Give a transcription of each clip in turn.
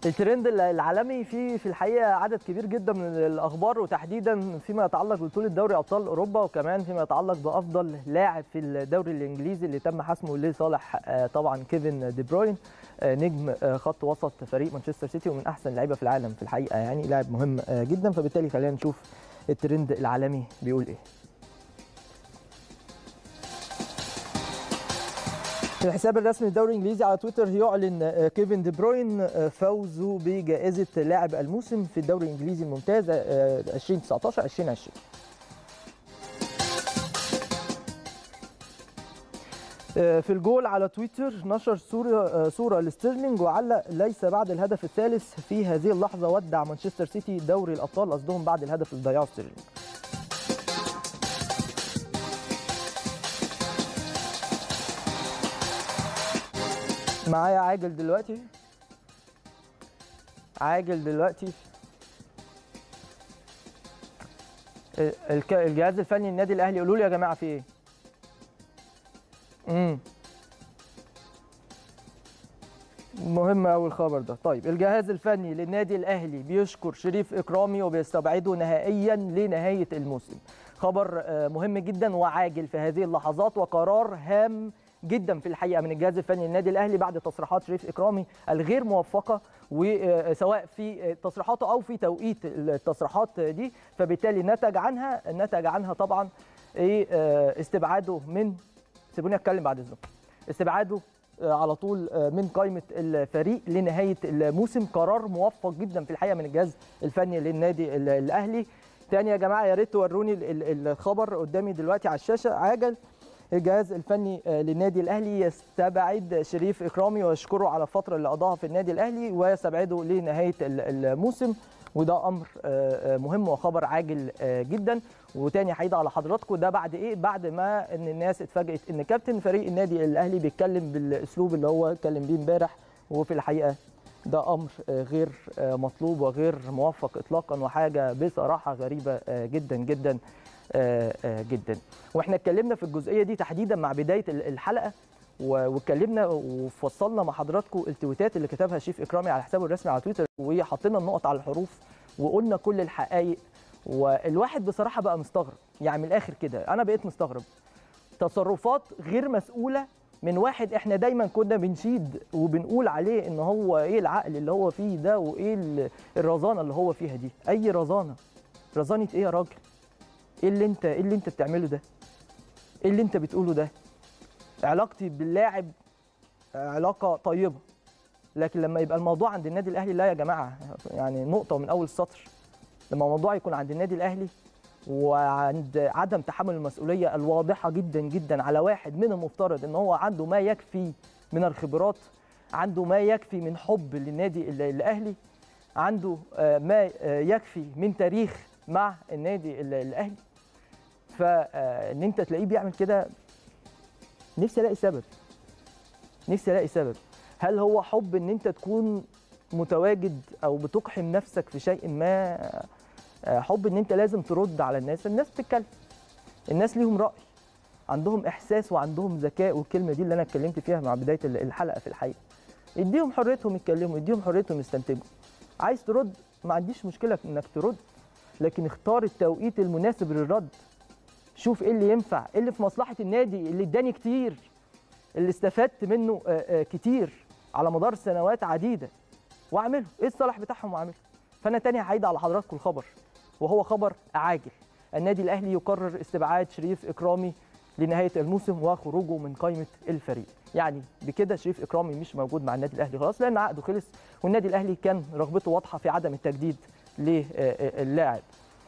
الترند العالمي فيه في الحقيقه عدد كبير جدا من الاخبار وتحديدا فيما يتعلق ببطوله دوري ابطال اوروبا وكمان فيما يتعلق بافضل لاعب في الدوري الانجليزي اللي تم حسمه لصالح آه، طبعا كيفن دي بروين آه، نجم آه، خط وسط فريق مانشستر سيتي ومن احسن اللعيبه في العالم في الحقيقه يعني لاعب مهم آه، جدا فبالتالي خلينا نشوف الترند العالمي بيقول ايه الحساب الرسمي للدوري الانجليزي على تويتر يعلن آه، كيفن دي بروين آه، فوزه بجائزه لاعب الموسم في الدوري الانجليزي الممتاز آه، 2019 2020 آه، في الجول على تويتر نشر صورة آه، صورة لستيرلينج وعلق ليس بعد الهدف الثالث في هذه اللحظة ودع مانشستر سيتي دوري الأبطال قصدهم بعد الهدف اللي ضيعه ستيرلينج معايا عاجل دلوقتي عاجل دلوقتي ال- الك- الجهاز الفني النادي الاهلي قولوا لي يا جماعه في ايه امم مهم قوي الخبر ده طيب الجهاز الفني للنادي الاهلي بيشكر شريف اكرامي وبيستبعده نهائيا لنهايه الموسم خبر آه، مهم جدا وعاجل في هذه اللحظات وقرار هام جدا في الحقيقه من الجهاز الفني للنادي الاهلي بعد تصريحات شريف اكرامي الغير موفقه وسواء في تصريحاته او في توقيت التصريحات دي فبالتالي نتج عنها نتج عنها طبعا ايه آه، استبعاده من سيبوني اتكلم بعد اذنكم استبعاده آه، على طول آه، من قائمه الفريق لنهايه الموسم قرار موفق جدا في الحقيقه من الجهاز الفني للنادي ال- الاهلي تاني يا جماعه يا ريت توروني ال- ال- الخبر قدامي دلوقتي على الشاشه عاجل الجهاز الفني آه، للنادي الاهلي يستبعد شريف اكرامي ويشكره على الفتره اللي قضاها في النادي الاهلي ويستبعده لنهايه ال- الموسم وده امر آه، آه، مهم وخبر عاجل آه، جدا وتاني هعيد على حضراتكم ده بعد ايه بعد ما ان الناس اتفاجئت ان كابتن فريق النادي الاهلي بيتكلم بالاسلوب اللي هو اتكلم بيه امبارح وفي الحقيقه ده امر آه، غير آه، مطلوب وغير موفق اطلاقا وحاجه بصراحه غريبه آه، جدا جدا آه، آه، جدا واحنا اتكلمنا في الجزئيه دي تحديدا مع بدايه ال- الحلقه و- واتكلمنا وفصلنا مع حضراتكم التويتات اللي كتبها شيف اكرامي على حسابه الرسمي على تويتر وحطينا النقط على الحروف وقلنا كل الحقائق والواحد بصراحه بقى مستغرب يعني من الاخر كده انا بقيت مستغرب تصرفات غير مسؤوله من واحد احنا دايما كنا بنشيد وبنقول عليه ان هو ايه العقل اللي هو فيه ده وايه ال- الرزانه اللي هو فيها دي اي رزانه رزانه ايه يا راجل ايه اللي انت ايه اللي انت بتعمله ده ايه اللي انت بتقوله ده علاقتي باللاعب علاقه طيبه لكن لما يبقى الموضوع عند النادي الاهلي لا يا جماعه يعني نقطه من اول السطر لما الموضوع يكون عند النادي الاهلي وعند عدم تحمل المسؤوليه الواضحه جدا جدا على واحد من المفترض ان هو عنده ما يكفي من الخبرات عنده ما يكفي من حب للنادي ال- الاهلي عنده آه، ما آه، يكفي من تاريخ مع النادي ال- الاهلي فان انت تلاقيه بيعمل كده نفسي الاقي سبب نفسي الاقي سبب هل هو حب ان انت تكون متواجد او بتقحم نفسك في شيء ما آه، حب ان انت لازم ترد على الناس الناس بتتكلم الناس ليهم راي عندهم احساس وعندهم ذكاء والكلمه دي اللي انا اتكلمت فيها مع بدايه ال- الحلقه في الحقيقه اديهم حريتهم يتكلموا اديهم حريتهم يستنتجوا عايز ترد ما عنديش مشكله في انك ترد لكن اختار التوقيت المناسب للرد شوف ايه اللي ينفع ايه اللي في مصلحه النادي اللي اداني كتير اللي استفدت منه آه، آه، كتير على مدار سنوات عديده واعمله ايه الصلاح بتاعهم واعمله فانا تاني هعيد على حضراتكم الخبر وهو خبر عاجل النادي الاهلي يقرر استبعاد شريف اكرامي لنهايه الموسم وخروجه من قائمه الفريق يعني بكده شريف اكرامي مش موجود مع النادي الاهلي خلاص لان عقده خلص والنادي الاهلي كان رغبته واضحه في عدم التجديد للاعب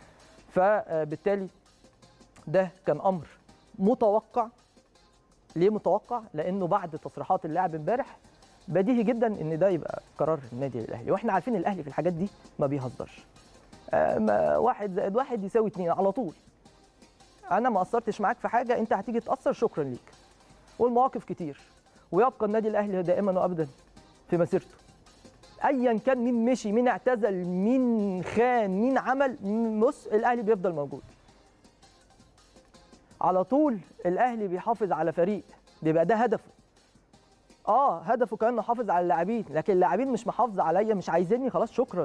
فبالتالي ده كان امر متوقع ليه متوقع لانه بعد تصريحات اللاعب امبارح بديهي جدا ان ده يبقى قرار النادي الاهلي واحنا عارفين الاهلي في الحاجات دي ما بيهزرش آه، ما- واحد زائد واحد يساوي اتنين على طول انا ما قصرتش معاك في حاجه انت هتيجي تاثر شكرا ليك والمواقف كتير ويبقى النادي الاهلي دائما وابدا في مسيرته ايا كان مين مشي مين اعتزل مين خان مين عمل بص الاهلي بيفضل موجود على طول الاهلي بيحافظ على فريق بيبقى ده هدفه اه هدفه كمان نحافظ على اللاعبين لكن اللاعبين مش محافظه عليا مش عايزيني خلاص شكرا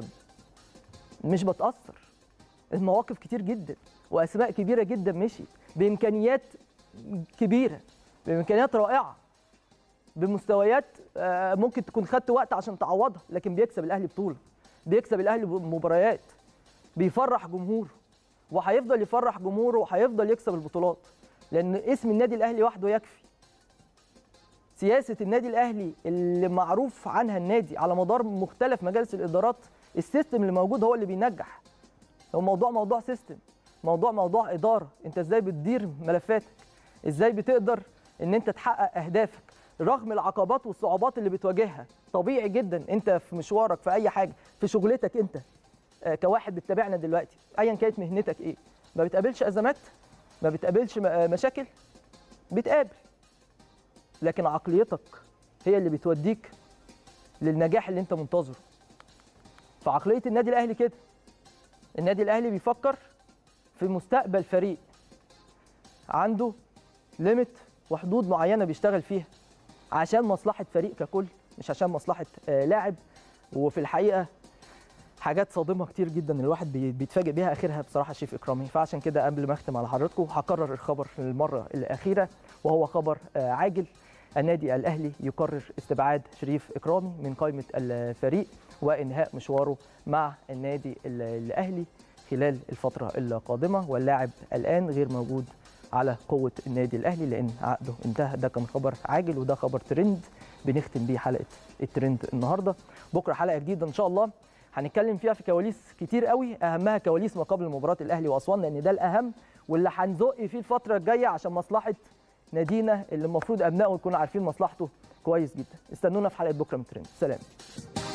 مش بتاثر المواقف كتير جدا واسماء كبيره جدا مشي بامكانيات كبيره بامكانيات رائعه بمستويات آه، ممكن تكون خدت وقت عشان تعوضها لكن بيكسب الاهلي بطوله بيكسب الاهلي مباريات بيفرح جمهوره وهيفضل يفرح جمهوره وهيفضل يكسب البطولات لان اسم النادي الاهلي وحده يكفي سياسه النادي الاهلي اللي معروف عنها النادي على مدار مختلف مجالس الادارات السيستم اللي موجود هو اللي بينجح هو موضوع موضوع سيستم موضوع موضوع اداره انت ازاي بتدير ملفاتك ازاي بتقدر ان انت تحقق اهدافك رغم العقبات والصعوبات اللي بتواجهها طبيعي جدا انت في مشوارك في اي حاجه في شغلتك انت آه، كواحد بتتابعنا دلوقتي ايا كانت مهنتك ايه ما بتقابلش ازمات ما بتقابلش م- آه، مشاكل بتقابل لكن عقليتك هي اللي بتوديك للنجاح اللي انت منتظره فعقليه النادي الاهلي كده النادي الاهلي بيفكر في مستقبل فريق عنده ليميت وحدود معينه بيشتغل فيها عشان مصلحه فريق ككل مش عشان مصلحه آه، لاعب وفي الحقيقه حاجات صادمه كتير جدا الواحد بي- بيتفاجئ بيها اخرها بصراحه شيف اكرامي فعشان كده قبل ما اختم على حضراتكم هكرر الخبر للمره الاخيره وهو خبر آه، عاجل النادي الاهلي يقرر استبعاد شريف اكرامي من قائمه الفريق وانهاء مشواره مع النادي ال- الاهلي خلال الفتره القادمه واللاعب الان غير موجود على قوه النادي الاهلي لان عقده انتهى ده كان خبر عاجل وده خبر ترند بنختم بيه حلقه الترند النهارده بكره حلقه جديده ان شاء الله هنتكلم فيها في كواليس كتير قوي اهمها كواليس ما قبل مباراه الاهلي واسوان لان ده الاهم واللي هنزق فيه الفتره الجايه عشان مصلحه نادينا اللي المفروض ابنائه يكونوا عارفين مصلحته كويس جدا استنونا في حلقه بكره من ترند سلام